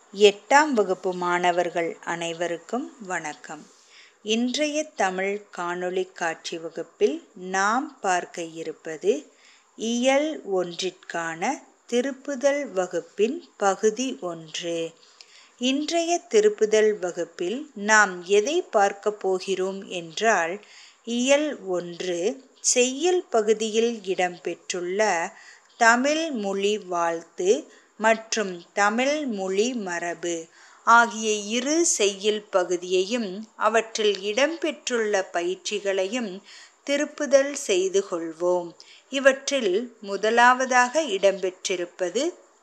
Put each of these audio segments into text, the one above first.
எட்டாம் வகுப்பு மாணவர்கள் அனைவருக்கும் வணக்கம் இன்றைய தமிழ் காணொளி காட்சி வகுப்பில் நாம் பார்க்க இருப்பது இயல் ஒன்றிற்கான திருப்புதல் வகுப்பின் பகுதி ஒன்று இன்றைய திருப்புதல் வகுப்பில் நாம் எதை பார்க்க போகிறோம் என்றால் இயல் ஒன்று செய்யுள் பகுதியில் இடம்பெற்றுள்ள தமிழ் மொழி வாழ்த்து மற்றும் தமிழ் மொழி மரபு ஆகிய இரு செய்யுள் பகுதியையும் அவற்றில் இடம்பெற்றுள்ள பயிற்சிகளையும் திருப்புதல் செய்து கொள்வோம் இவற்றில் முதலாவதாக இடம்பெற்றிருப்பது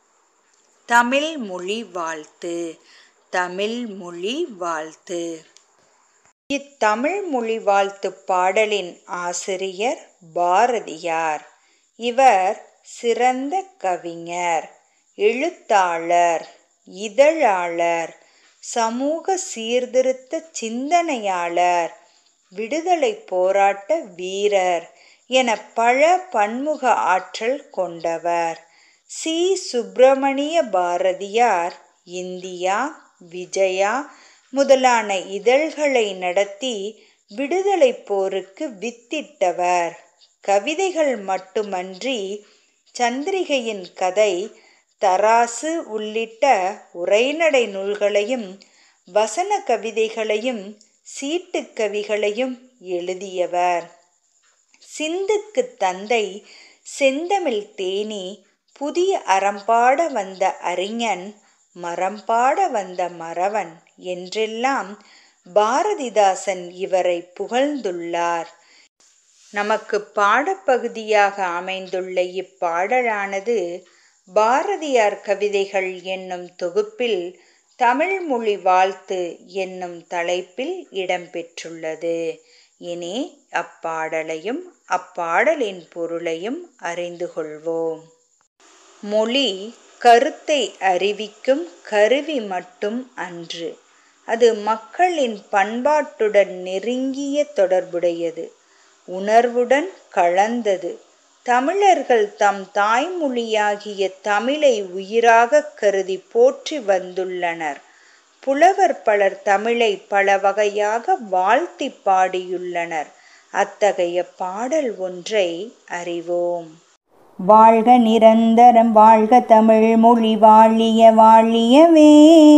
தமிழ் மொழி வாழ்த்து தமிழ் மொழி வாழ்த்து இத்தமிழ் மொழி வாழ்த்து பாடலின் ஆசிரியர் பாரதியார் இவர் சிறந்த கவிஞர் எழுத்தாளர் இதழாளர் சமூக சீர்திருத்த சிந்தனையாளர் விடுதலை போராட்ட வீரர் என பல பன்முக ஆற்றல் கொண்டவர் சி சுப்பிரமணிய பாரதியார் இந்தியா விஜயா முதலான இதழ்களை நடத்தி விடுதலை போருக்கு வித்திட்டவர் கவிதைகள் மட்டுமன்றி சந்திரிகையின் கதை தராசு உள்ளிட்ட உரைநடை நூல்களையும் வசன கவிதைகளையும் சீட்டுக்கவிகளையும் எழுதியவர் சிந்துக்கு தந்தை செந்தமிழ் தேனி புதிய அறம்பாட வந்த அறிஞன் மரம்பாட வந்த மறவன் என்றெல்லாம் பாரதிதாசன் இவரை புகழ்ந்துள்ளார் நமக்கு பாடப்பகுதியாக அமைந்துள்ள இப்பாடலானது பாரதியார் கவிதைகள் என்னும் தொகுப்பில் தமிழ் மொழி வாழ்த்து என்னும் தலைப்பில் இடம்பெற்றுள்ளது இனி அப்பாடலையும் அப்பாடலின் பொருளையும் அறிந்து கொள்வோம் மொழி கருத்தை அறிவிக்கும் கருவி மட்டும் அன்று அது மக்களின் பண்பாட்டுடன் நெருங்கிய தொடர்புடையது உணர்வுடன் கலந்தது தமிழர்கள் தம் தாய்மொழியாகிய தமிழை உயிராக கருதி போற்றி வந்துள்ளனர் புலவர் பலர் தமிழை பல வகையாக வாழ்த்தி பாடியுள்ளனர் அத்தகைய பாடல் ஒன்றை அறிவோம் வாழ்க நிரந்தரம் வாழ்க தமிழ் மொழி வாழிய வாழியவே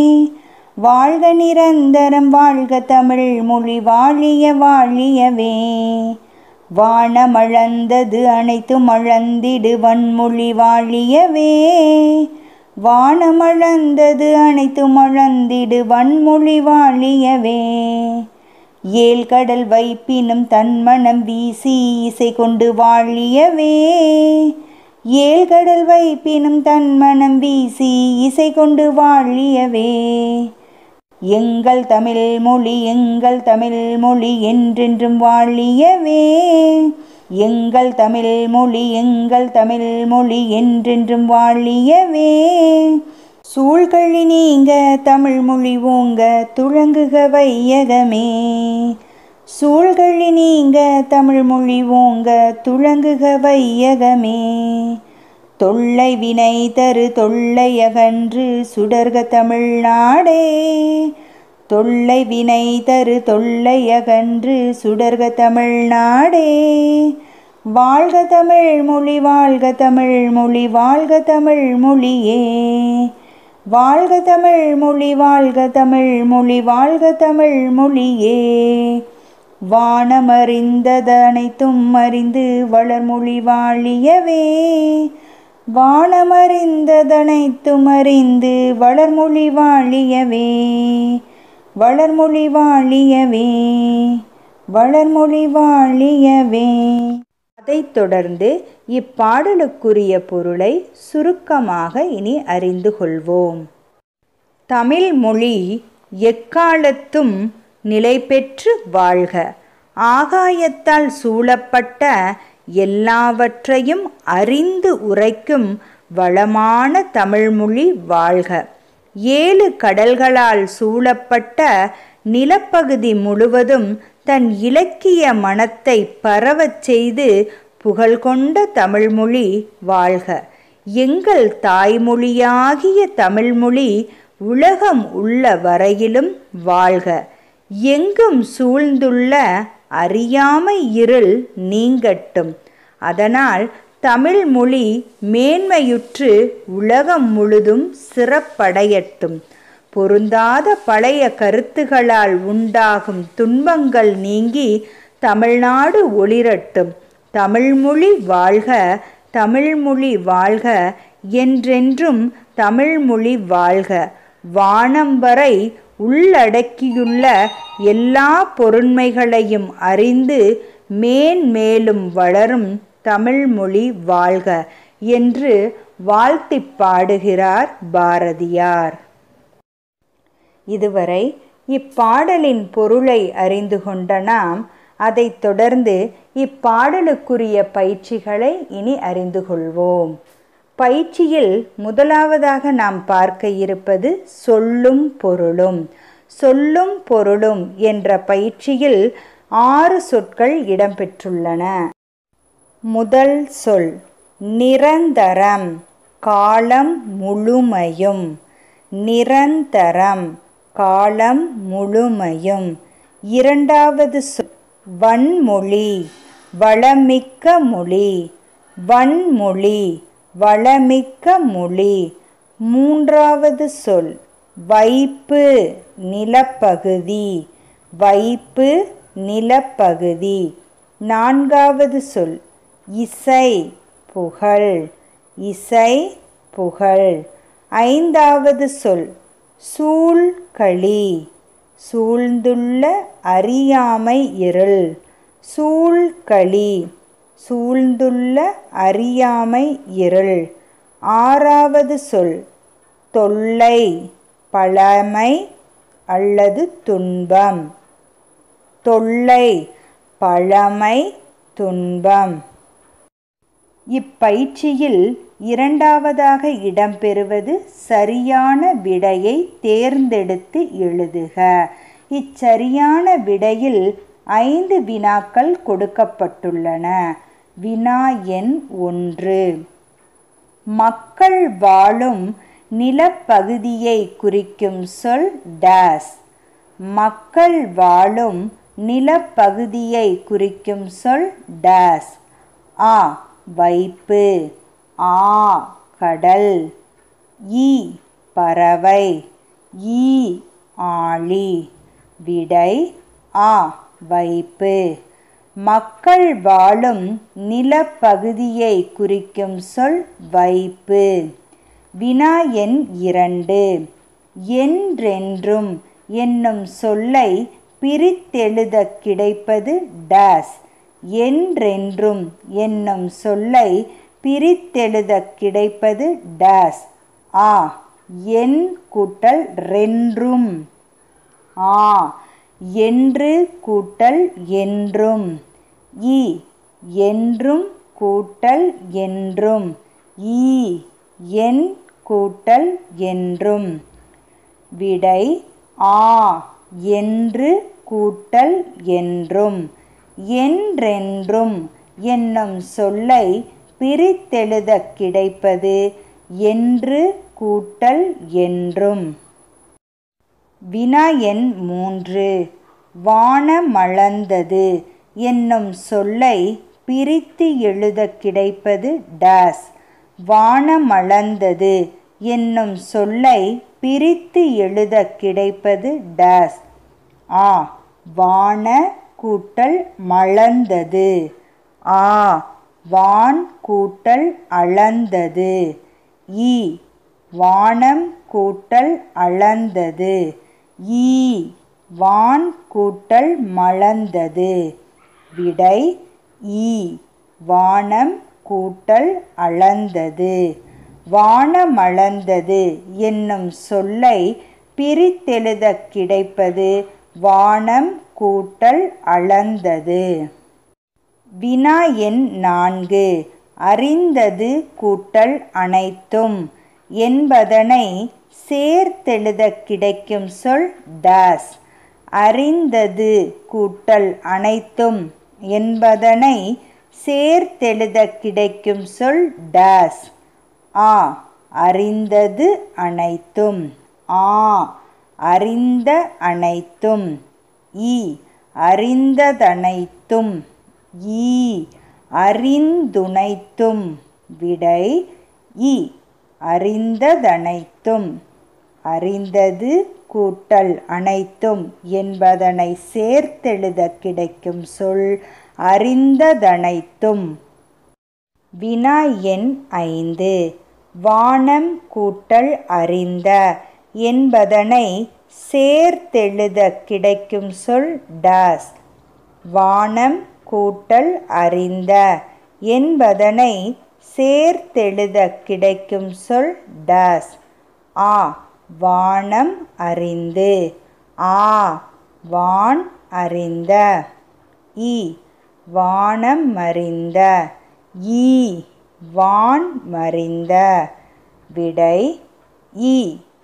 வாழ்க நிரந்தரம் வாழ்க தமிழ் மொழி வாழிய வாழியவே வானமளந்தது அனைத்து மழந்திடு வன்மொழி வாழியவே வானமளந்தது அனைத்து மழந்திடு வன்மொழி வாழியவே ஏல் கடல் வைப்பினும் தன்மனம் வீசி இசை கொண்டு வாழியவே ஏல் கடல் வைப்பினும் தன்மனம் வீசி இசை கொண்டு வாழியவே எங்கள் தமிழ் மொழி எங்கள் தமிழ் மொழி என்றென்றும் வாழியவே எங்கள் தமிழ் மொழி எங்கள் தமிழ் மொழி என்றென்றும் வாழியவே சூழ்கழி நீங்க தமிழ் மொழி ஓங்க துளங்குக வையகமே சூழ்கழி நீங்க தமிழ் மொழி ஓங்க துளங்குக வையகமே தொல்லை வினை தரு தொல்லை அகன்று சுடர்க தமிழ்நாடே தொல்லை வினை தரு தொல்லை அகன்று சுடர்க தமிழ்நாடே வாழ்க தமிழ் மொழி வாழ்க தமிழ் மொழி வாழ்க தமிழ் மொழியே வாழ்க தமிழ் மொழி வாழ்க தமிழ் மொழி வாழ்க தமிழ் மொழியே வானமறிந்தது அனைத்தும் அறிந்து வளர்மொழி வாழியவே வானமறிந்ததனைத்தும் அறிந்து வளர்மொழி வாழியவே வளர்மொழி வாழியவே வளர்மொழி வாழியவே அதைத் தொடர்ந்து இப்பாடலுக்குரிய பொருளை சுருக்கமாக இனி அறிந்து கொள்வோம் தமிழ் மொழி எக்காலத்தும் நிலை பெற்று வாழ்க ஆகாயத்தால் சூழப்பட்ட எல்லாவற்றையும் அறிந்து உரைக்கும் வளமான தமிழ்மொழி வாழ்க ஏழு கடல்களால் சூழப்பட்ட நிலப்பகுதி முழுவதும் தன் இலக்கிய மனத்தை பரவச் செய்து புகழ்கொண்ட தமிழ்மொழி வாழ்க எங்கள் தாய்மொழியாகிய தமிழ்மொழி உலகம் உள்ள வரையிலும் வாழ்க எங்கும் சூழ்ந்துள்ள அறியாமை இருள் நீங்கட்டும் அதனால் தமிழ் மொழி மேன்மையுற்று உலகம் முழுதும் சிறப்படையட்டும் பொருந்தாத பழைய கருத்துகளால் உண்டாகும் துன்பங்கள் நீங்கி தமிழ்நாடு ஒளிரட்டும் தமிழ்மொழி வாழ்க தமிழ்மொழி வாழ்க என்றென்றும் தமிழ்மொழி வாழ்க வானம் வரை உள்ளடக்கியுள்ள எல்லா பொருண்மைகளையும் அறிந்து மேன்மேலும் வளரும் தமிழ்மொழி வாழ்க என்று வாழ்த்திப் பாடுகிறார் பாரதியார் இதுவரை இப்பாடலின் பொருளை அறிந்து கொண்ட நாம் அதைத் தொடர்ந்து இப்பாடலுக்குரிய பயிற்சிகளை இனி அறிந்து கொள்வோம் பயிற்சியில் முதலாவதாக நாம் பார்க்க இருப்பது சொல்லும் பொருளும் சொல்லும் பொருளும் என்ற பயிற்சியில் ஆறு சொற்கள் இடம்பெற்றுள்ளன முதல் சொல் நிரந்தரம் காலம் முழுமையும் நிரந்தரம் காலம் முழுமையும் இரண்டாவது சொல் வன்மொழி வளமிக்க மொழி வன்மொழி வளமிக்க மொழி மூன்றாவது சொல் வைப்பு நிலப்பகுதி வைப்பு நிலப்பகுதி நான்காவது சொல் இசை புகழ் இசை புகழ் ஐந்தாவது சொல் சூழ்களி சூழ்ந்துள்ள அறியாமை இருள் சூழ்களி சூழ்ந்துள்ள அறியாமை இருள் ஆறாவது சொல் தொல்லை பழமை அல்லது துன்பம் தொல்லை பழமை துன்பம் இப்பயிற்சியில் இரண்டாவதாக இடம்பெறுவது சரியான விடையை தேர்ந்தெடுத்து எழுதுக இச்சரியான விடையில் ஐந்து வினாக்கள் கொடுக்கப்பட்டுள்ளன வினா எண் ஒன்று மக்கள் வாழும் நிலப்பகுதியை குறிக்கும் சொல் டேஸ் மக்கள் வாழும் நிலப்பகுதியை குறிக்கும் சொல் டேஸ் ஆ வைப்பு ஆ கடல் ஈ பறவை ஈ ஆழி விடை ஆ வைப்பு மக்கள் வாழும் நிலப்பகுதியை குறிக்கும் சொல் வைப்பு வினா எண் இரண்டு என்றென்றும் என்னும் சொல்லை பிரித்தெழுத கிடைப்பது டேஸ் என்றென்றும் என்னும் சொல்லை பிரித்தெழுத கிடைப்பது டேஸ் ஆ என் கூட்டல் ரென்றும் ஆ என்று கூட்டல் என்றும் இ என்றும் கூட்டல் என்றும் ஈ என் கூட்டல் என்றும் விடை ஆ என்று கூட்டல் என்றும் என்றென்றும் என்னும் சொல்லை பிரித்தெழுத கிடைப்பது என்று கூட்டல் என்றும் வினா எண் மூன்று வானமளந்தது என்னும் சொல்லை பிரித்து எழுத கிடைப்பது டேஸ் வானமளந்தது என்னும் சொல்லை பிரித்து எழுத கிடைப்பது டேஸ் ஆ வான கூட்டல் மளந்தது ஆ வான் கூட்டல் அளந்தது ஈ வானம் கூட்டல் அளந்தது ஈ வான் கூட்டல் மளந்தது விடை ஈ வானம் கூட்டல் அளந்தது வானமளந்தது என்னும் சொல்லை பிரித்தெழுத கிடைப்பது வானம் கூட்டல் அளந்தது வினா எண் நான்கு அறிந்தது கூட்டல் அனைத்தும் என்பதனை சேர்த்தெழுத கிடைக்கும் சொல் டேஸ் அறிந்தது கூட்டல் அனைத்தும் என்பதனை சேர்த்தெழுத கிடைக்கும் சொல் டேஸ் ஆ அறிந்தது அனைத்தும் ஆ அறிந்த அனைத்தும் இ அறிந்ததனைத்தும் ஈ அறிந்துணைத்தும் விடை இ அறிந்ததனைத்தும் அறிந்தது கூட்டல் அனைத்தும் என்பதனை சேர்த்தெழுத கிடைக்கும் சொல் அறிந்ததனைத்தும் வினா எண் ஐந்து வானம் கூட்டல் அறிந்த என்பதனை சேர்த்தெழுத கிடைக்கும் சொல் டாஸ் வானம் கூட்டல் அறிந்த என்பதனை சேர்த்தெழுத கிடைக்கும் சொல் டாஸ் ஆ வானம் அறிந்து ஆ வான் அறிந்த இ வானம் மறிந்த ஈ வான் மறிந்த விடை இ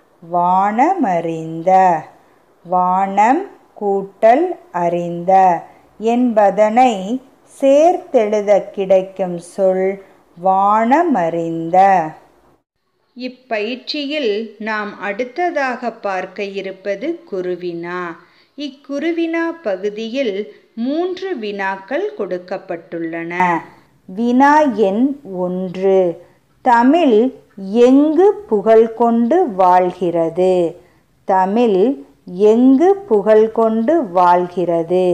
வானமறிந்த வானம் கூட்டல் அறிந்த என்பதனை சேர்த்தெழுத கிடைக்கும் சொல் வானமறிந்த இப்பயிற்சியில் நாம் அடுத்ததாக பார்க்க இருப்பது குருவினா இக்குருவினா பகுதியில் மூன்று வினாக்கள் கொடுக்கப்பட்டுள்ளன வினா எண் ஒன்று தமிழ் எங்கு புகழ் கொண்டு வாழ்கிறது தமிழ் எங்கு புகழ் கொண்டு வாழ்கிறது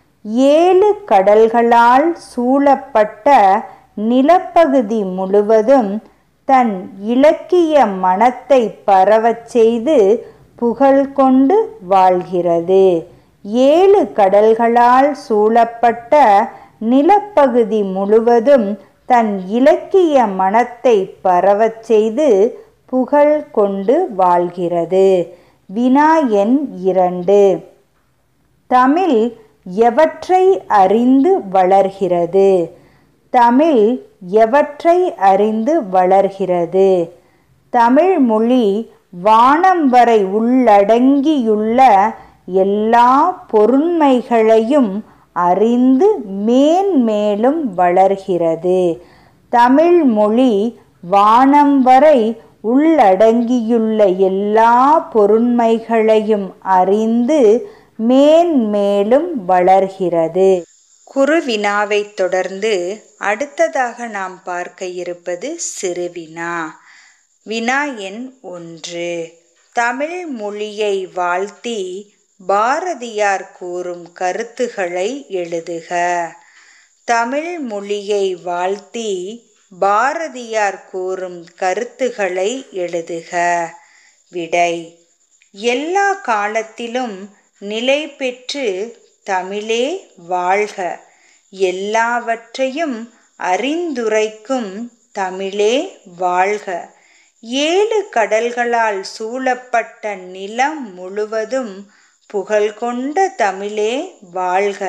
ஏழு கடல்களால் சூழப்பட்ட நிலப்பகுதி முழுவதும் தன் இலக்கிய மனத்தை பரவச் செய்து புகழ் கொண்டு வாழ்கிறது ஏழு கடல்களால் சூழப்பட்ட நிலப்பகுதி முழுவதும் தன் இலக்கிய மனத்தை பரவச் செய்து புகழ் கொண்டு வாழ்கிறது வினா எண் இரண்டு தமிழ் எவற்றை அறிந்து வளர்கிறது தமிழ் எவற்றை அறிந்து வளர்கிறது தமிழ் மொழி வானம் வரை உள்ளடங்கியுள்ள எல்லா பொருண்மைகளையும் அறிந்து மேன்மேலும் வளர்கிறது தமிழ் மொழி வானம் வரை உள்ளடங்கியுள்ள எல்லா பொருண்மைகளையும் அறிந்து மேன்மேலும் வளர்கிறது குறுவினாவை தொடர்ந்து அடுத்ததாக நாம் பார்க்க இருப்பது சிறுவினா வினா எண் ஒன்று தமிழ் மொழியை வாழ்த்தி பாரதியார் கூறும் கருத்துகளை எழுதுக தமிழ் மொழியை வாழ்த்தி பாரதியார் கூறும் கருத்துகளை எழுதுக விடை எல்லா காலத்திலும் நிலை பெற்று தமிழே வாழ்க எல்லாவற்றையும் அறிந்துரைக்கும் தமிழே வாழ்க ஏழு கடல்களால் சூழப்பட்ட நிலம் முழுவதும் புகழ் கொண்ட தமிழே வாழ்க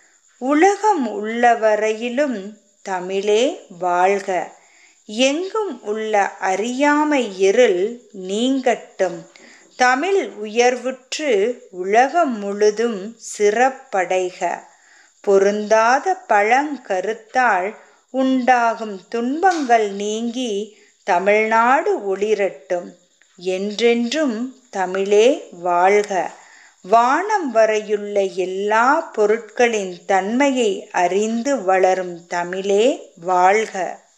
உலகம் உள்ளவரையிலும் தமிழே வாழ்க எங்கும் உள்ள அறியாமை இருள் நீங்கட்டும் தமிழ் உயர்வுற்று உலகம் முழுதும் சிறப்படைக பொருந்தாத பழங்கருத்தால் உண்டாகும் துன்பங்கள் நீங்கி தமிழ்நாடு ஒளிரட்டும் என்றென்றும் தமிழே வாழ்க வானம் வரையுள்ள எல்லா பொருட்களின் தன்மையை அறிந்து வளரும் தமிழே வாழ்க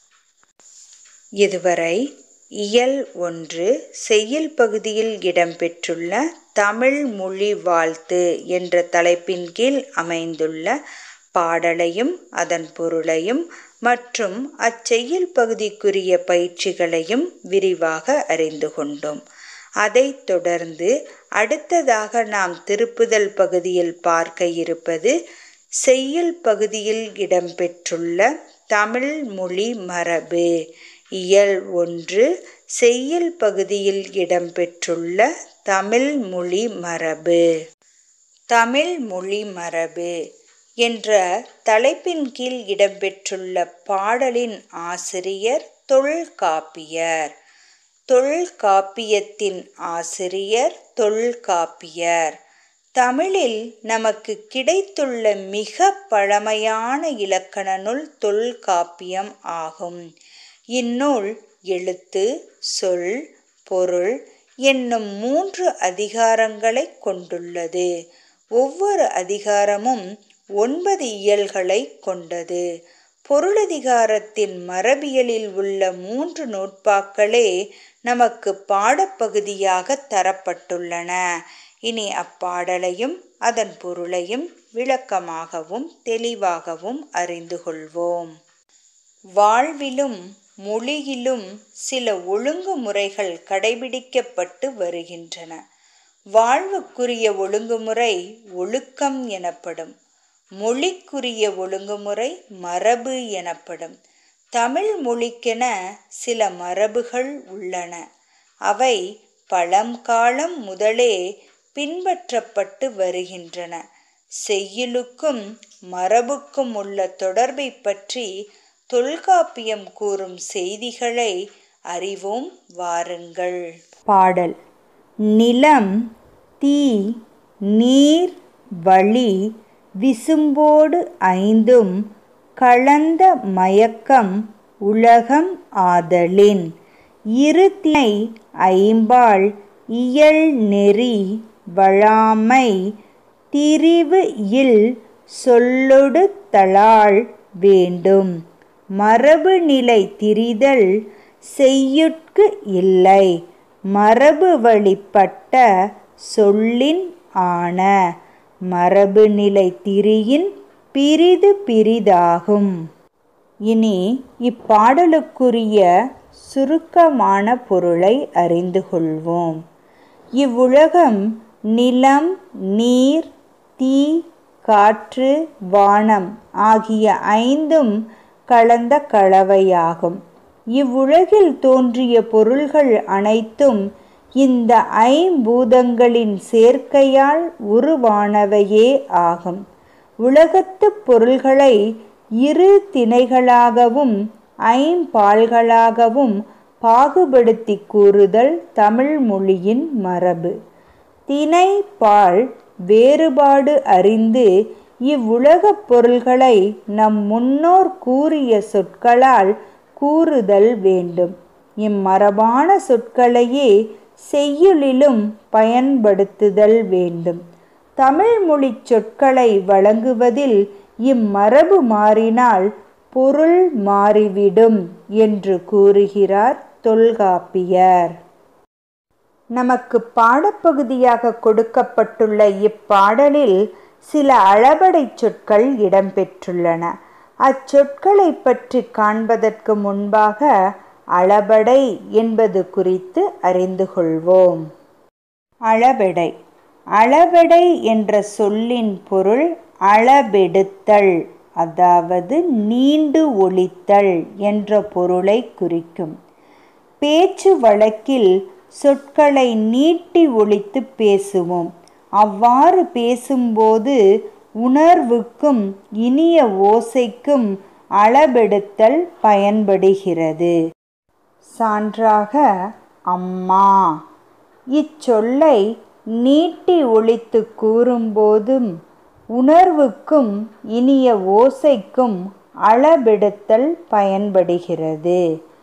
இதுவரை இயல் ஒன்று செய்யுள் பகுதியில் இடம்பெற்றுள்ள தமிழ் மொழி வாழ்த்து என்ற தலைப்பின் கீழ் அமைந்துள்ள பாடலையும் அதன் பொருளையும் மற்றும் அச்செய்யுள் பகுதிக்குரிய பயிற்சிகளையும் விரிவாக அறிந்து கொண்டோம் அதைத் தொடர்ந்து அடுத்ததாக நாம் திருப்புதல் பகுதியில் பார்க்க இருப்பது செய்யுள் பகுதியில் இடம்பெற்றுள்ள தமிழ் மொழி மரபு இயல் ஒன்று செய்யுள் பகுதியில் இடம்பெற்றுள்ள தமிழ் மொழி மரபு தமிழ் மொழி மரபு என்ற தலைப்பின் கீழ் இடம்பெற்றுள்ள பாடலின் ஆசிரியர் தொல்காப்பியர் தொல்காப்பியத்தின் ஆசிரியர் தொல்காப்பியர் தமிழில் நமக்கு கிடைத்துள்ள மிக பழமையான இலக்கண நூல் தொல்காப்பியம் ஆகும் இந்நூல் எழுத்து சொல் பொருள் என்னும் மூன்று அதிகாரங்களை கொண்டுள்ளது ஒவ்வொரு அதிகாரமும் ஒன்பது இயல்களை கொண்டது பொருளதிகாரத்தின் மரபியலில் உள்ள மூன்று நூற்பாக்களே நமக்கு பாடப்பகுதியாக தரப்பட்டுள்ளன இனி அப்பாடலையும் அதன் பொருளையும் விளக்கமாகவும் தெளிவாகவும் அறிந்து கொள்வோம் வாழ்விலும் மொழியிலும் சில ஒழுங்குமுறைகள் கடைபிடிக்கப்பட்டு வருகின்றன வாழ்வுக்குரிய ஒழுங்குமுறை ஒழுக்கம் எனப்படும் மொழிக்குரிய ஒழுங்குமுறை மரபு எனப்படும் தமிழ் மொழிக்கென சில மரபுகள் உள்ளன அவை பழங்காலம் முதலே பின்பற்றப்பட்டு வருகின்றன செய்யுளுக்கும் மரபுக்கும் உள்ள தொடர்பை பற்றி தொல்காப்பியம் கூறும் செய்திகளை அறிவோம் வாருங்கள் பாடல் நிலம் தீ நீர் வழி விசும்போடு ஐந்தும் கலந்த மயக்கம் உலகம் ஆதலின் இரு திணை ஐம்பால் இயல் நெறி வழாமை திரிவு இல் சொல்லொடு தளாள் வேண்டும் மரபு நிலை திரிதல் செய்யுட்கு இல்லை மரபு வழிப்பட்ட சொல்லின் ஆன மரபு நிலை திரியின் பிரிது பிரிதாகும் இனி இப்பாடலுக்குரிய சுருக்கமான பொருளை அறிந்து கொள்வோம் இவ்வுலகம் நிலம் நீர் தீ காற்று வானம் ஆகிய ஐந்தும் கலந்த கலவையாகும் இவ்வுலகில் தோன்றிய பொருள்கள் அனைத்தும் இந்த ஐம்பூதங்களின் சேர்க்கையால் உருவானவையே ஆகும் உலகத்து பொருள்களை இரு திணைகளாகவும் ஐம்பால்களாகவும் பாகுபடுத்தி கூறுதல் தமிழ் மொழியின் மரபு திணை பால் வேறுபாடு அறிந்து இவ்வுலகப் பொருள்களை நம் முன்னோர் கூறிய சொற்களால் கூறுதல் வேண்டும் இம்மரபான சொற்களையே செய்யுளிலும் பயன்படுத்துதல் வேண்டும் தமிழ் மொழி சொற்களை வழங்குவதில் இம்மரபு மாறினால் பொருள் மாறிவிடும் என்று கூறுகிறார் தொல்காப்பியர் நமக்கு பாடப்பகுதியாக கொடுக்கப்பட்டுள்ள இப்பாடலில் சில அளபடை சொற்கள் இடம்பெற்றுள்ளன அச்சொற்களை பற்றி காண்பதற்கு முன்பாக அளபடை என்பது குறித்து அறிந்து கொள்வோம் அளபெடை அளபெடை என்ற சொல்லின் பொருள் அளபெடுத்தல் அதாவது நீண்டு ஒழித்தல் என்ற பொருளை குறிக்கும் பேச்சு வழக்கில் சொற்களை நீட்டி ஒழித்து பேசுவோம் அவ்வாறு பேசும்போது உணர்வுக்கும் இனிய ஓசைக்கும் அளபெடுத்தல் பயன்படுகிறது சான்றாக அம்மா இச்சொல்லை நீட்டி ஒழித்து கூறும்போதும் உணர்வுக்கும் இனிய ஓசைக்கும் அளபெடுத்தல் பயன்படுகிறது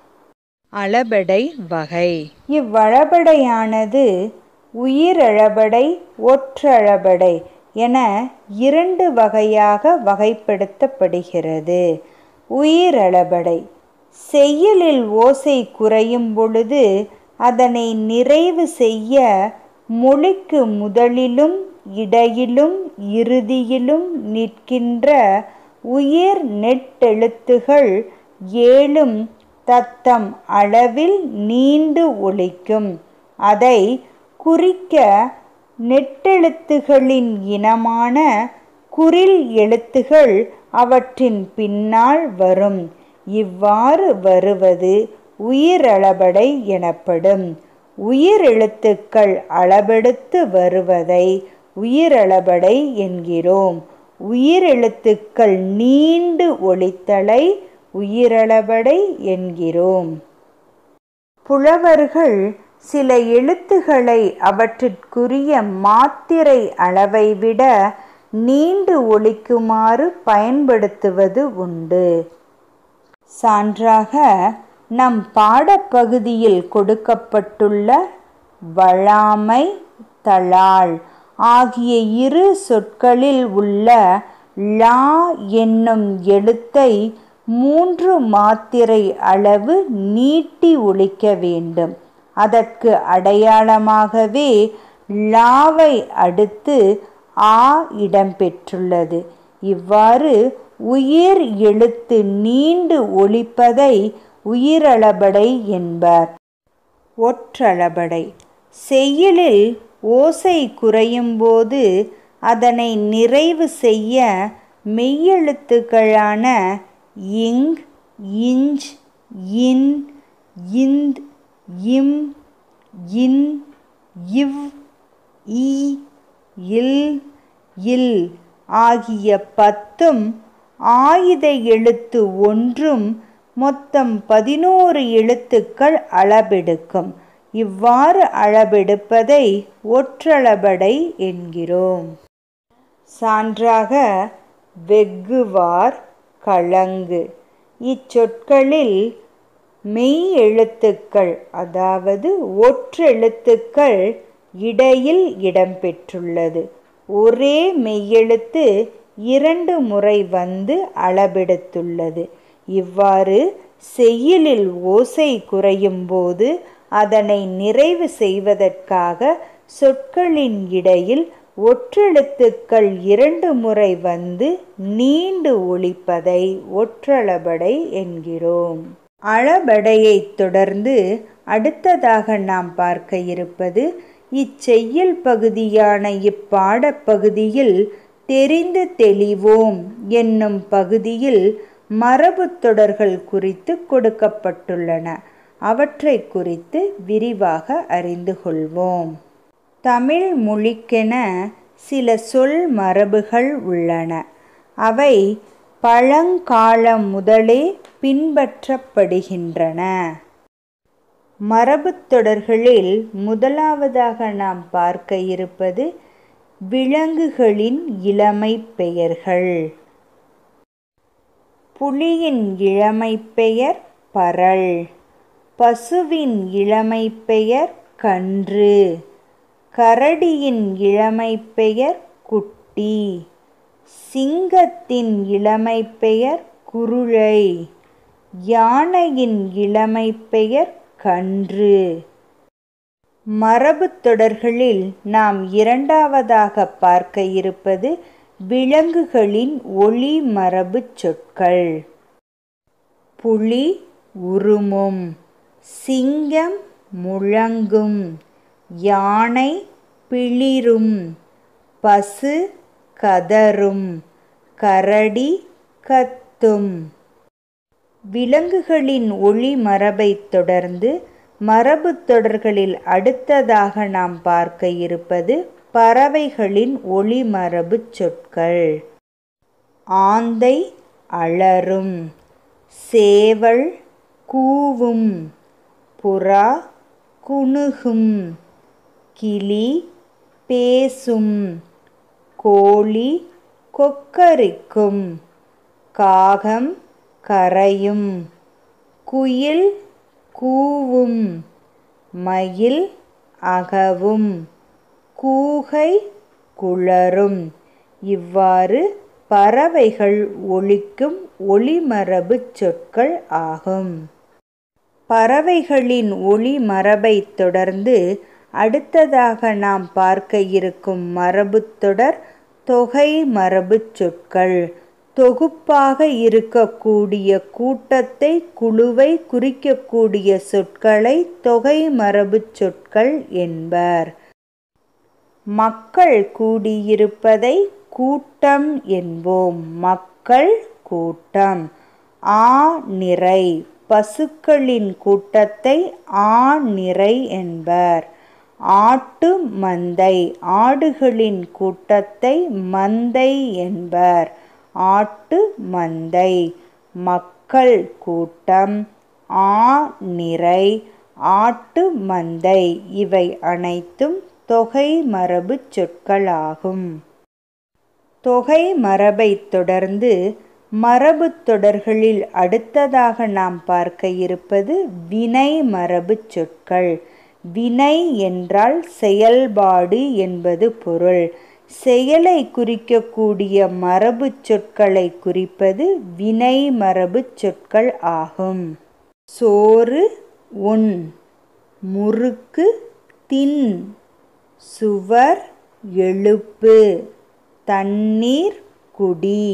அளபெடை வகை இவ்வளபடையானது உயிரளபடை ஒற்றளபடை என இரண்டு வகையாக வகைப்படுத்தப்படுகிறது உயிரளபடை செய்யலில் ஓசை குறையும் பொழுது அதனை நிறைவு செய்ய மொழிக்கு முதலிலும் இடையிலும் இறுதியிலும் நிற்கின்ற உயிர் நெட்டெழுத்துகள் ஏழும் தத்தம் அளவில் நீண்டு ஒலிக்கும் அதை குறிக்க நெட்டெழுத்துகளின் இனமான குறில் எழுத்துகள் அவற்றின் பின்னால் வரும் இவ்வாறு வருவது உயிரளபடை எனப்படும் உயிரெழுத்துக்கள் அளபெடுத்து வருவதை உயிரளபடை என்கிறோம் உயிரெழுத்துக்கள் நீண்டு ஒலித்தலை உயிரளபடை என்கிறோம் புலவர்கள் சில எழுத்துக்களை அவற்றிற்குரிய மாத்திரை அளவை விட நீண்டு ஒலிக்குமாறு பயன்படுத்துவது உண்டு சான்றாக நம் பாடப்பகுதியில் கொடுக்கப்பட்டுள்ள வழாமை தளாள் ஆகிய இரு சொற்களில் உள்ள லா என்னும் எழுத்தை மூன்று மாத்திரை அளவு நீட்டி ஒலிக்க வேண்டும் அதற்கு அடையாளமாகவே லாவை அடுத்து ஆ இடம்பெற்றுள்ளது இவ்வாறு உயிர் எழுத்து நீண்டு ஒலிப்பதை உயிரளபடை என்பர் ஒற்றளபடை செய்யுளில் ஓசை குறையும்போது அதனை நிறைவு செய்ய மெய்யெழுத்துக்களான இங் இஞ்ச் இன் இந்த் இம் இன் இவ் இ இல் இல் ஆகிய பத்தும் ஆயுத எழுத்து ஒன்றும் மொத்தம் பதினோரு எழுத்துக்கள் அளபெடுக்கும் இவ்வாறு அளபெடுப்பதை ஒற்றளபடை என்கிறோம் சான்றாக வெகுவார் கலங்கு இச்சொற்களில் மெய் எழுத்துக்கள் அதாவது ஒற்றெழுத்துக்கள் இடையில் இடம்பெற்றுள்ளது ஒரே மெய்யெழுத்து இரண்டு முறை வந்து அளபெடுத்துள்ளது இவ்வாறு செய்யுளில் ஓசை குறையும் போது அதனை நிறைவு செய்வதற்காக சொற்களின் இடையில் ஒற்றெழுத்துக்கள் இரண்டு முறை வந்து நீண்டு ஒலிப்பதை ஒற்றளபடை என்கிறோம் அளபடையைத் தொடர்ந்து அடுத்ததாக நாம் பார்க்க இருப்பது இச்செய்யல் பகுதியான இப்பாடப்பகுதியில் தெரிந்து தெளிவோம் என்னும் பகுதியில் மரபு தொடர்கள் குறித்து கொடுக்கப்பட்டுள்ளன அவற்றை குறித்து விரிவாக அறிந்து கொள்வோம் தமிழ் மொழிக்கென சில சொல் மரபுகள் உள்ளன அவை பழங்காலம் முதலே பின்பற்றப்படுகின்றன மரபுத் தொடர்களில் முதலாவதாக நாம் பார்க்க இருப்பது விலங்குகளின் இளமை பெயர்கள் புலியின் இளமை பெயர் பரல் பசுவின் இளமை பெயர் கன்று கரடியின் இளமை பெயர் குட்டி சிங்கத்தின் இளமை பெயர் குருளை யானையின் இளமை பெயர் கன்று மரபுத் தொடர்களில் நாம் இரண்டாவதாக பார்க்க இருப்பது விலங்குகளின் ஒளி மரபுச் சொற்கள் புலி உருமும் சிங்கம் முழங்கும் யானை பிளிரும் பசு கதரும் கரடி கத்தும் விலங்குகளின் ஒளி மரபைத் தொடர்ந்து மரபுத் தொடர்களில் அடுத்ததாக நாம் பார்க்க இருப்பது பறவைகளின் ஒளி மரபுச் சொற்கள் ஆந்தை அலறும் சேவல் கூவும் புறா குணுகும் கிளி பேசும் கோழி கொக்கரிக்கும் காகம் கரையும் குயில் கூவும் மயில் அகவும் கூகை குளரும் இவ்வாறு பறவைகள் ஒலிக்கும் ஒளிமரபுச் சொற்கள் ஆகும் பறவைகளின் ஒளி மரபைத் தொடர்ந்து அடுத்ததாக நாம் பார்க்க இருக்கும் மரபுத் தொடர் தொகை மரபுச் சொற்கள் தொகுப்பாக இருக்கக்கூடிய கூட்டத்தை குழுவை குறிக்கக்கூடிய சொற்களை தொகை மரபுச் சொற்கள் என்பர் மக்கள் கூடியிருப்பதை கூட்டம் என்போம் மக்கள் கூட்டம் ஆ நிறை பசுக்களின் கூட்டத்தை ஆ நிறை என்பர் ஆட்டு மந்தை ஆடுகளின் கூட்டத்தை மந்தை என்பர் ஆட்டு மந்தை மக்கள் கூட்டம் ஆ நிறை ஆட்டு மந்தை இவை அனைத்தும் தொகை மரபுச் சொற்களாகும் தொகை மரபைத் தொடர்ந்து மரபுத் தொடர்களில் அடுத்ததாக நாம் பார்க்க இருப்பது வினை மரபுச் சொற்கள் வினை என்றால் செயல்பாடு என்பது பொருள் செயலை குறிக்கக்கூடிய மரபு சொற்களை குறிப்பது வினை மரபு சொற்கள் ஆகும் சோறு உண் முறுக்கு தின் சுவர் எழுப்பு தண்ணீர் குடி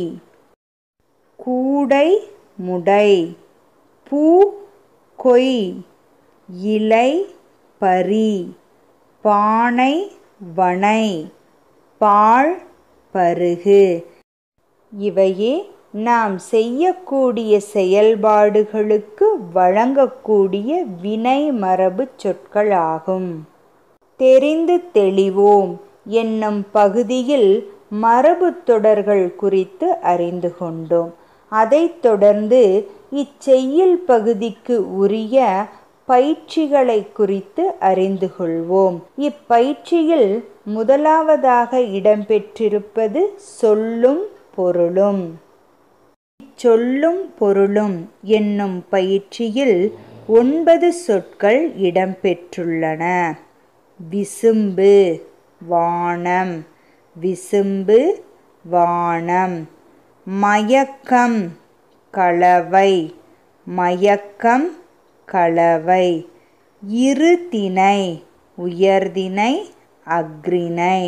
கூடை முடை பூ கொய் இலை பறி பானை வனை பால் பருகு இவையே நாம் செய்யக்கூடிய செயல்பாடுகளுக்கு வழங்கக்கூடிய வினை மரபு சொற்கள் ஆகும் தெரிந்து தெளிவோம் என்னும் பகுதியில் மரபு தொடர்கள் குறித்து அறிந்து கொண்டோம் அதைத் தொடர்ந்து இச்செய்யுள் பகுதிக்கு உரிய பயிற்சிகளை குறித்து அறிந்து கொள்வோம் இப்பயிற்சியில் முதலாவதாக இடம்பெற்றிருப்பது சொல்லும் பொருளும் சொல்லும் பொருளும் என்னும் பயிற்சியில் ஒன்பது சொற்கள் இடம்பெற்றுள்ளன விசும்பு வானம் விசும்பு வானம் மயக்கம் கலவை மயக்கம் கலவை இருதிணை உயர்திணை அஃறிணை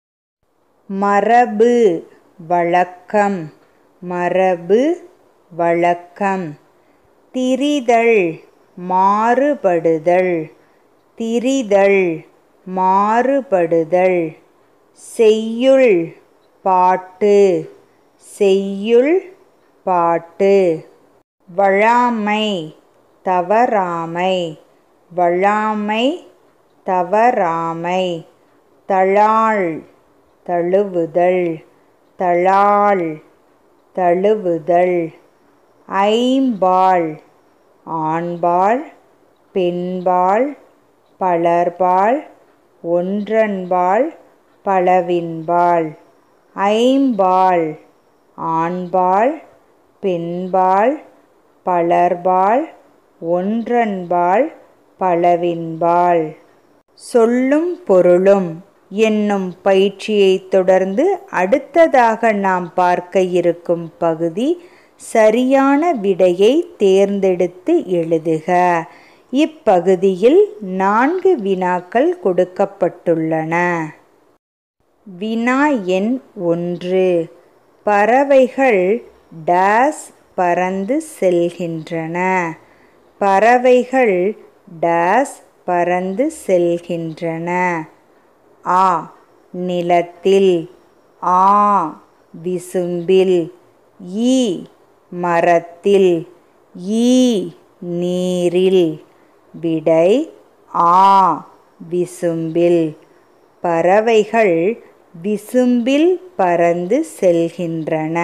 மரபு வழக்கம் மரபு வழக்கம் திரிதல் மாறுபடுதல் திரிதல் மாறுபடுதல் செய்யுள் பாட்டு செய்யுள் பாட்டு வழாமை தவறாமை வழாமை தவறாமை தழாள் தழுவுதல் தழாள் தழுவுதல் ஐம்பால் ஆண்பால் பெண்பால் பலர்பால் ஒன்றன்பால் பலவின்பால் ஐம்பால் ஆண்பால் பெண்பால் பலர்பால் ஒன்றன்பால் பலவின்பால் சொல்லும் பொருளும் என்னும் பயிற்சியைத் தொடர்ந்து அடுத்ததாக நாம் பார்க்க இருக்கும் பகுதி சரியான விடையை தேர்ந்தெடுத்து எழுதுக இப்பகுதியில் நான்கு வினாக்கள் கொடுக்கப்பட்டுள்ளன வினா எண் ஒன்று பறவைகள் டேஸ் பறந்து செல்கின்றன பறவைகள் டேஸ் பறந்து செல்கின்றன ஆ நிலத்தில் ஆ விசும்பில் ஈ மரத்தில் ஈ நீரில் விடை ஆ விசும்பில் பறவைகள் விசும்பில் பறந்து செல்கின்றன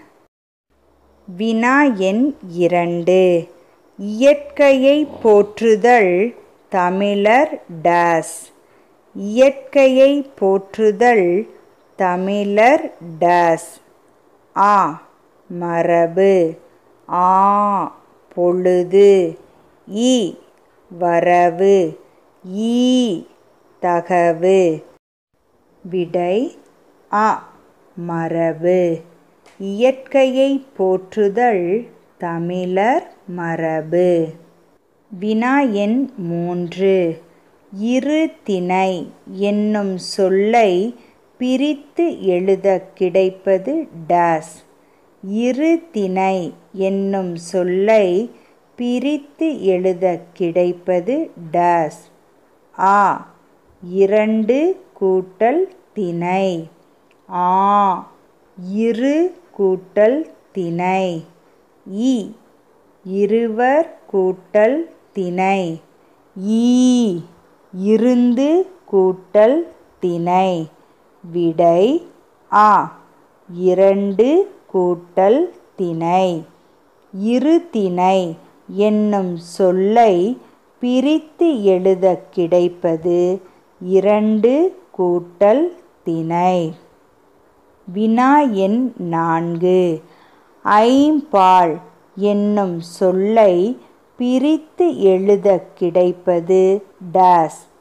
வினா எண் இரண்டு இயற்கையை போற்றுதல் தமிழர் டேஸ் இயற்கையை போற்றுதல் தமிழர் டேஸ் ஆ மரபு ஆ பொழுது இ வரவு ஈ தகவு விடை அ மரபு இயற்கையை போற்றுதல் தமிழர் மரபு வினா எண் மூன்று இரு திணை என்னும் சொல்லை பிரித்து எழுத கிடைப்பது டேஸ் இரு திணை என்னும் சொல்லை பிரித்து எழுத கிடைப்பது டேஸ் ஆ இரண்டு கூட்டல் திணை ஆ இரு கூட்டல் திணை இ இருவர் கூட்டல் திணை ஈ இருந்து கூட்டல் திணை விடை ஆ இரண்டு கூட்டல் திணை இரு திணை என்னும் சொல்லை பிரித்து எழுத கிடைப்பது இரண்டு கூட்டல் திணை வினா எண் நான்கு ஐம்பால் என்னும் சொல்லை பிரித்து எழுத கிடைப்பது டேஸ்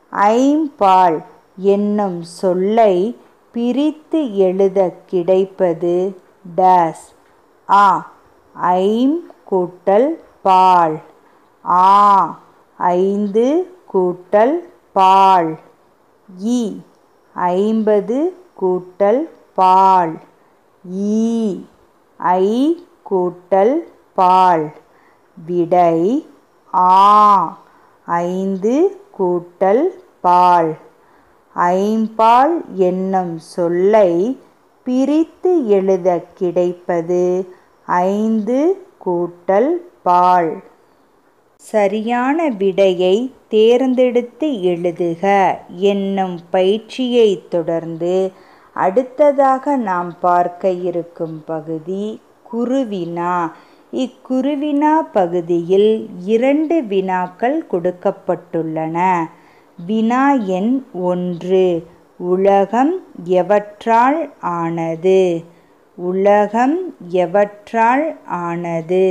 ஐம்பால் என்னும் சொல்லை பிரித்து எழுதக் கிடைப்பது டேஸ் ஆ ஐம் கூட்டல் பால் ஆ ஐந்து கூட்டல் பால் இ ஐம்பது கூட்டல் பால் ஈ ஐ கூட்டல் பால் விடை ஆ ஐந்து கூட்டல் பால் ஐம்பால் என்னும் சொல்லை பிரித்து எழுதக் கிடைப்பது ஐந்து கூட்டல் பால் சரியான விடையை தேர்ந்தெடுத்து எழுதுக என்னும் பயிற்சியை தொடர்ந்து அடுத்ததாக நாம் பார்க்க இருக்கும் பகுதி குருவினா இக்குருவினா பகுதியில் இரண்டு வினாக்கள் கொடுக்கப்பட்டுள்ளன வினா எண் ஒன்று உலகம் எவற்றால் ஆனது உலகம் எவற்றால் ஆனது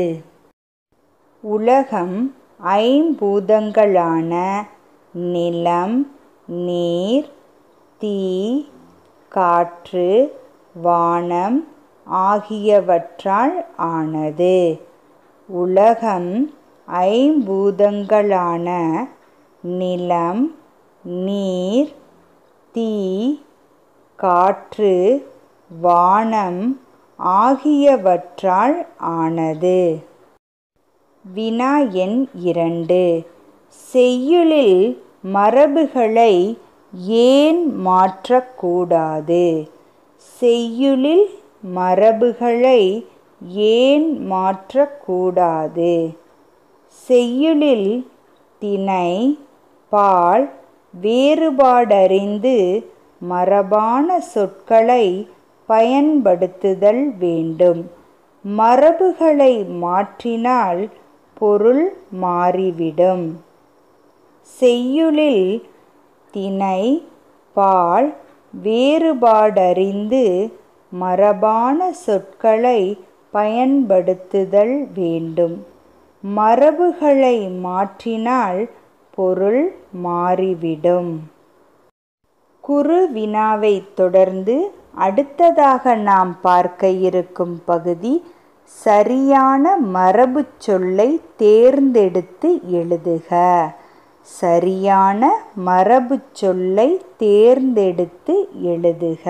உலகம் ஐம்பூதங்களான நிலம் நீர் தீ காற்று வானம் ஆகியவற்றால் ஆனது உலகம் ஐம்பூதங்களான நிலம் நீர் தீ காற்று வானம் ஆகியவற்றால் ஆனது வினா எண் இரண்டு செய்யுளில் மரபுகளை ஏன் மாற்றக்கூடாது செய்யுளில் மரபுகளை ஏன் மாற்றக்கூடாது செய்யுளில் திணை பால் வேறுபாடறிந்து மரபான சொற்களை பயன்படுத்துதல் வேண்டும் மரபுகளை மாற்றினால் பொருள் மாறிவிடும் செய்யுளில் திணை பால் வேறுபாடறிந்து மரபான சொற்களை பயன்படுத்துதல் வேண்டும் மரபுகளை மாற்றினால் பொருள் மாறிவிடும் குறு வினாவை தொடர்ந்து அடுத்ததாக நாம் பார்க்க இருக்கும் பகுதி சரியான மரபுச் சொல்லை தேர்ந்தெடுத்து எழுதுக சரியான மரபுச் சொல்லை தேர்ந்தெடுத்து எழுதுக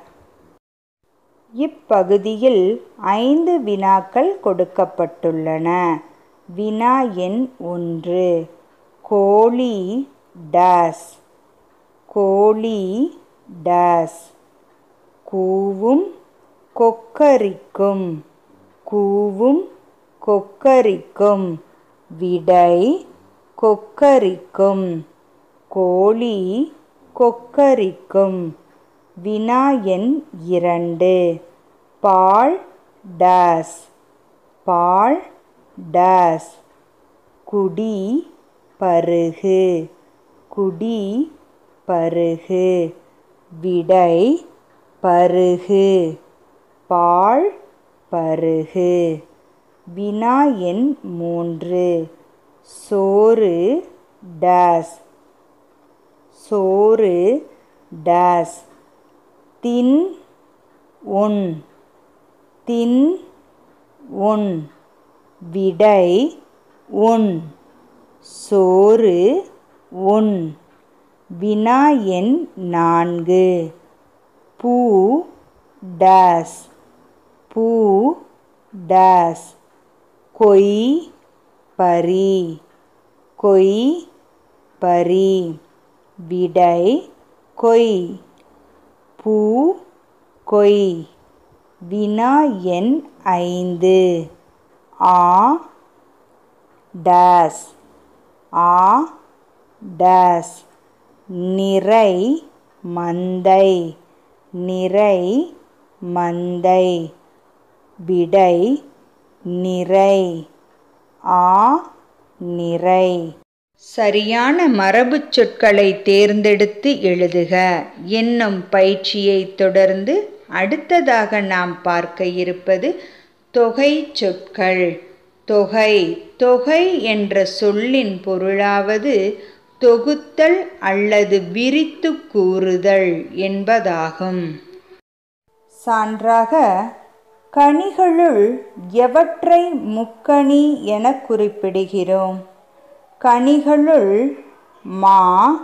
இப்பகுதியில் ஐந்து வினாக்கள் கொடுக்கப்பட்டுள்ளன வினா எண் ஒன்று கோழி டேஸ் கோழி டேஸ் கூவும் கொக்கரிக்கும் கூவும் கொக்கரிக்கும் விடை கொக்கரிக்கும் கோழி கொக்கரிக்கும் வினா எண் இரண்டு பால் டேஸ் பால் டேஸ் குடி பருகு குடி பருகு விடை பருகு பால் பருகு வினா எண் மூன்று சோறு டேஸ் சோறு டேஸ் தின் உன் தின் உன் விடை உன் சோறு உன் வினா எண் நான்கு பூ டேஸ் பூ டேஸ் கொய் பரி கொய் பரி விடை கொய் பூ கொய் வினா எண் ஐந்து ஆ டேஸ் ஆ டேஸ் நிறை மந்தை நிறை மந்தை விடை நிறை ஆ நிறை சரியான மரபுச் சொற்களை தேர்ந்தெடுத்து எழுதுக என்னும் பயிற்சியை தொடர்ந்து அடுத்ததாக நாம் பார்க்க இருப்பது தொகை சொற்கள் தொகை தொகை என்ற சொல்லின் பொருளாவது தொகுத்தல் அல்லது விரித்து கூறுதல் என்பதாகும் சான்றாக கனிகளுள் எவற்றை முக்கணி என குறிப்பிடுகிறோம் கனிகளுள் மா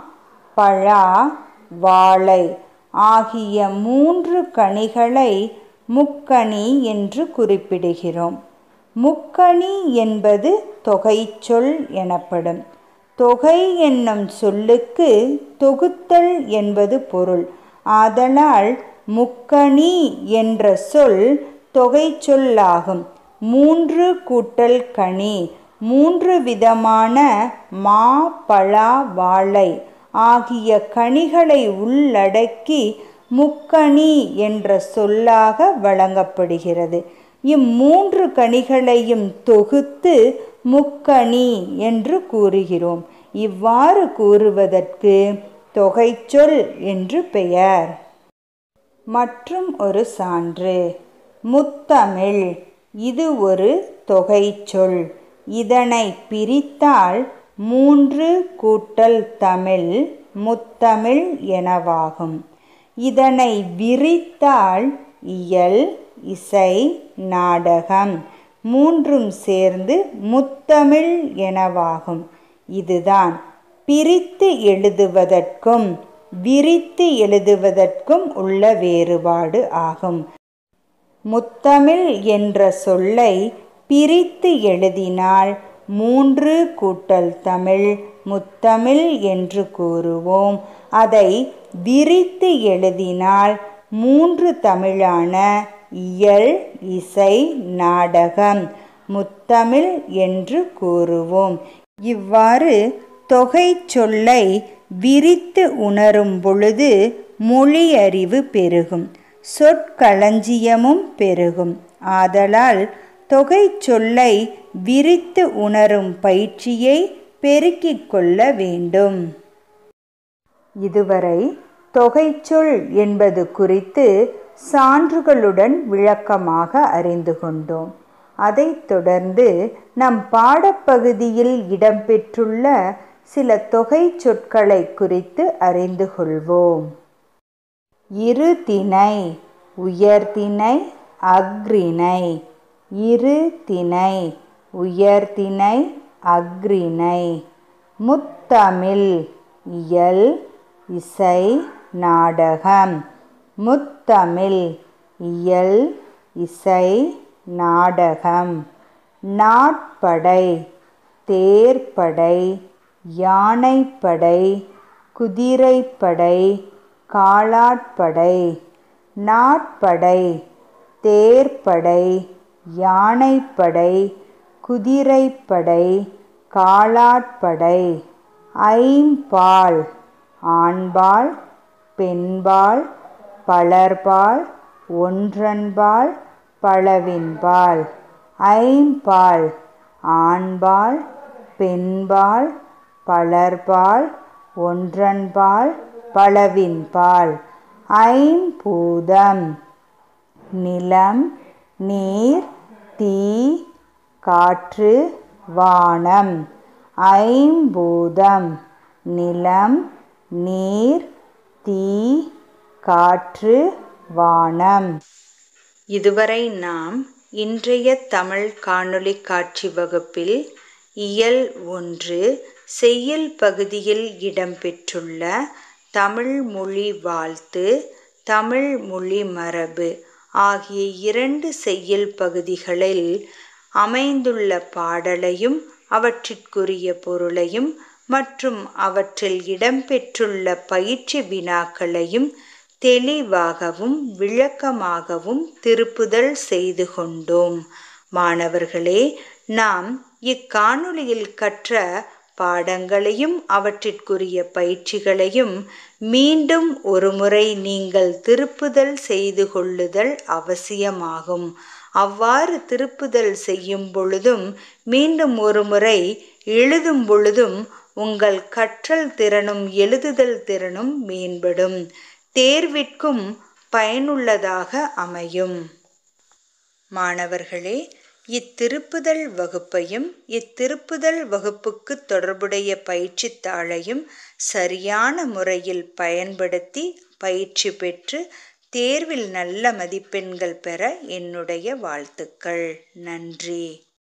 பழா வாழை ஆகிய மூன்று கனிகளை முக்கணி என்று குறிப்பிடுகிறோம் முக்கணி என்பது தொகைச்சொல் எனப்படும் தொகை என்னும் சொல்லுக்கு தொகுத்தல் என்பது பொருள் ஆதலால் முக்கணி என்ற சொல் தொகை சொல்லாகும் மூன்று கூட்டல் கனி மூன்று விதமான மா பழா வாழை ஆகிய கனிகளை உள்ளடக்கி முக்கணி என்ற சொல்லாக வழங்கப்படுகிறது இம்மூன்று கனிகளையும் தொகுத்து முக்கணி என்று கூறுகிறோம் இவ்வாறு கூறுவதற்கு தொகைச்சொல் என்று பெயர் மற்றும் ஒரு சான்று முத்தமிழ் இது ஒரு தொகைச்சொல் இதனை பிரித்தால் மூன்று கூட்டல் தமிழ் முத்தமிழ் எனவாகும் இதனை விரித்தால் இயல் இசை நாடகம் மூன்றும் சேர்ந்து முத்தமிழ் எனவாகும் இதுதான் பிரித்து எழுதுவதற்கும் விரித்து எழுதுவதற்கும் உள்ள வேறுபாடு ஆகும் முத்தமிழ் என்ற சொல்லை பிரித்து எழுதினால் மூன்று கூட்டல் தமிழ் முத்தமிழ் என்று கூறுவோம் அதை விரித்து எழுதினால் மூன்று தமிழான இயல் இசை நாடகம் முத்தமிழ் என்று கூறுவோம் இவ்வாறு தொகை சொல்லை விரித்து உணரும் பொழுது மொழியறிவு பெருகும் சொற்களஞ்சியமும் பெருகும் ஆதலால் தொகை சொல்லை விரித்து உணரும் பயிற்சியை பெருக்கிக் கொள்ள வேண்டும் இதுவரை தொகைச்சொல் என்பது குறித்து சான்றுகளுடன் விளக்கமாக அறிந்து கொண்டோம் அதைத் தொடர்ந்து நம் பாடப்பகுதியில் இடம்பெற்றுள்ள சில தொகை சொற்களை குறித்து அறிந்து கொள்வோம் இரு திணை உயர்திணை அக்ரிணை இரு திணை உயர்திணை அக்ரிணை முத்தமிழ் இயல் இசை நாடகம் முத்தமிழ் இயல் இசை நாடகம் நாட்படை தேர்ப்படை யானைப்படை குதிரைப்படை காலாட்படை நாட்படை தேர்ப்படை யானைப்படை குதிரைப்படை காலாட்படை ஐம்பால் ஆண்பால் பெண்பால் பலர்பால் ஒன்றன்பால் பலவின்பால் ஐம்பால் ஆண்பால் பெண்பால் பலர்பால் ஒன்றன்பால் பலவின்பால் ஐம்பூதம் நிலம் நீர் தீ காற்று வானம் ஐம்பூதம் நிலம் நீர் தீ காற்று வானம் இதுவரை நாம் இன்றைய தமிழ் காணொளி காட்சி வகுப்பில் இயல் ஒன்று செய்யுள் பகுதியில் இடம்பெற்றுள்ள தமிழ் மொழி வாழ்த்து தமிழ் மொழி மரபு ஆகிய இரண்டு செய்யுள் பகுதிகளில் அமைந்துள்ள பாடலையும் அவற்றிற்குரிய பொருளையும் மற்றும் அவற்றில் இடம்பெற்றுள்ள பயிற்சி வினாக்களையும் தெளிவாகவும் விளக்கமாகவும் திருப்புதல் செய்து கொண்டோம் மாணவர்களே நாம் இக்காணொளியில் கற்ற பாடங்களையும் அவற்றிற்குரிய பயிற்சிகளையும் மீண்டும் ஒருமுறை நீங்கள் திருப்புதல் செய்து கொள்ளுதல் அவசியமாகும் அவ்வாறு திருப்புதல் செய்யும் பொழுதும் மீண்டும் ஒருமுறை எழுதும் பொழுதும் உங்கள் கற்றல் திறனும் எழுதுதல் திறனும் மேம்படும் தேர்விற்கும் பயனுள்ளதாக அமையும் மாணவர்களே இத்திருப்புதல் வகுப்பையும் இத்திருப்புதல் வகுப்புக்கு தொடர்புடைய பயிற்சித் தாளையும் சரியான முறையில் பயன்படுத்தி பயிற்சி பெற்று தேர்வில் நல்ல மதிப்பெண்கள் பெற என்னுடைய வாழ்த்துக்கள் நன்றி